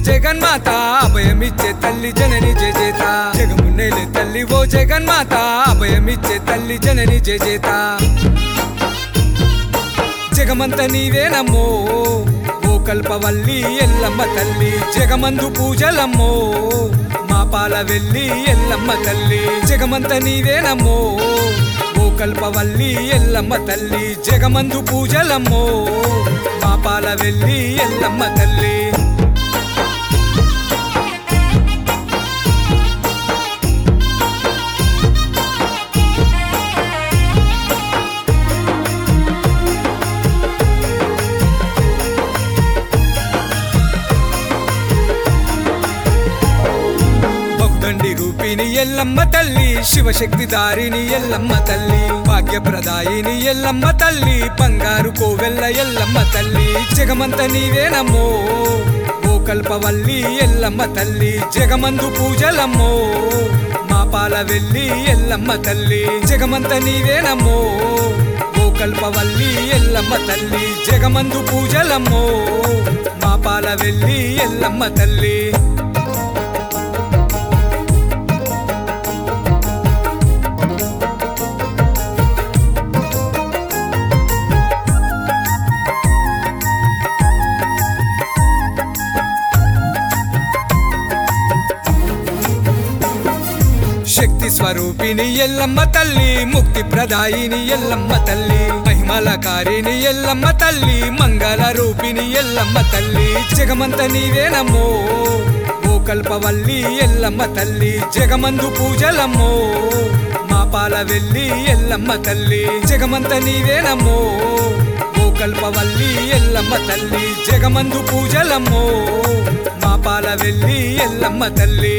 జగన్మాత అభయమిచ్చే తల్లి జనని జయజేత జగమున్నేలే తల్లి ఓ జగన్మాత అభయమిచ్చే తల్లి జనని జయజేత జగమంత నీవేనమ్మో ఓ కల్పవల్లి ఎల్లమ్మ తల్లి జగమందు పూజలమ్మో మా పాల వెళ్ళి ఎల్లమ్మ తల్లి జగమంత నీవేనమ్మో ఓ కల్పవల్లి ఎల్లమ్మ తల్లి జగమందు పూజలమ్మో మా పాల వెళ్ళి ఎల్లమ్మ తల్లి బహుదండి రూపిణి ఎల్లమ్మ తల్లి శివశక్తి దారిని ఎల్లమ్మ తల్లి భాగ్యప్రదాయిని ఎల్లమ్మ తల్లి బంగారు కోవెల్ల ఎల్లమ్మ తల్లి జగమంత నీవేనమ్మో ఓ కల్పవల్లి ఎల్లమ్మ తల్లి జగమందు పూజలమ్మో మా పాల వెళ్ళి ఎల్లమ్మ తల్లి జగమంత నీవేనమ్మో ఓ కల్పవల్లి ఎల్లమ్మ తల్లి జగమందు పూజలమ్మో మా పాల వెళ్ళి ఎల్లమ్మ తల్లి శక్తి స్వరూపిణి ఎల్లమ్మ తల్లి ముక్తి ప్రదాయిని ఎల్లమ్మ తల్లి మహిమలకారిణి ఎల్లమ్మ తల్లి మంగళ రూపిణి ఎల్లమ్మ తల్లి జగమంత నీవేనమ్మో ఓ కల్పవల్లి ఎల్లమ్మ తల్లి జగమందు పూజలమ్మో మా పాల వెళ్ళి ఎల్లమ్మ తల్లి జగమంత నీవేనమ్మో ఓ కల్పవల్లి ఎల్లమ్మ తల్లి జగమందు పూజలమ్మో మా పాల వెళ్ళి ఎల్లమ్మ తల్లి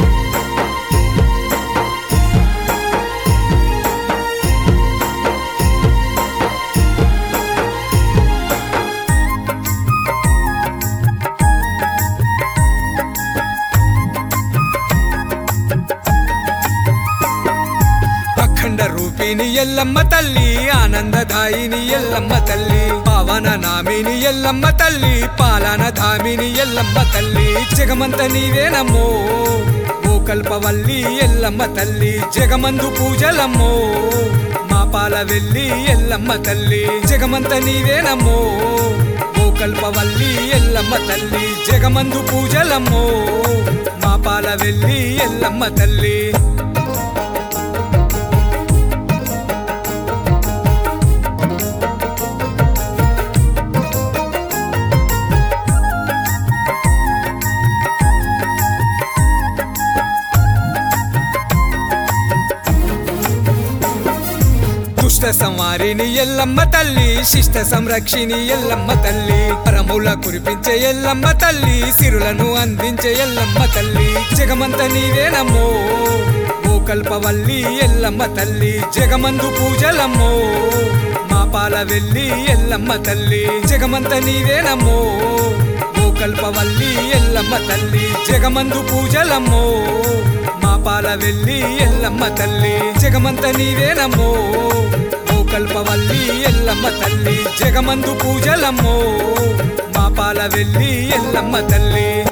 అఖండ రూపిణి ఎల్లమ్మ తల్లి ఆనందదాయిని ఎల్లమ్మ తల్లి పావన నామిని ఎల్లమ్మ తల్లి పాలన ధామిని ఎల్లమ్మ తల్లి జగమంత నీవేనమ్మో ఓ కల్పవల్లి ఎల్లమ్మ తల్లి జగమందు పూజలమ్మో మా పాల వెళ్ళి ఎల్లమ్మ తల్లి జగమంత నీవేనమ్మో ఓ కల్పవల్లి ఎల్లమ్మ తల్లి జగమందు పూజలమ్మో మా పాల వెళ్ళి ఎల్లమ్మ తల్లి దుష్ట సంవారిని ఎల్లమ్మ తల్లి శిష్ట సంరక్షిణి ఎల్లమ్మ తల్లి పరముల కురిపించే ఎల్లమ్మ తల్లి సిరులను అందించే ఎల్లమ్మ తల్లి జగమంత నీవేనమ్మో ఓ కల్పవల్లి ఎల్లమ్మ తల్లి జగమందు పూజలమ్మో మా పాల వెళ్ళి ఎల్లమ్మ తల్లి జగమంత నీవేనమ్మో ఓ కల్పవల్లి ఎల్లమ్మ తల్లి జగమందు పూజలమ్మో మా పాల వెళ్ళి ఎల్లమ్మ తల్లి జగమంత నీవేనమ్మో ఓ కల్పవల్లి ఎల్లమ్మ తల్లి జగమందు పూజలమ్మో మా పాల వెళ్ళి ఎల్లమ్మ తల్లి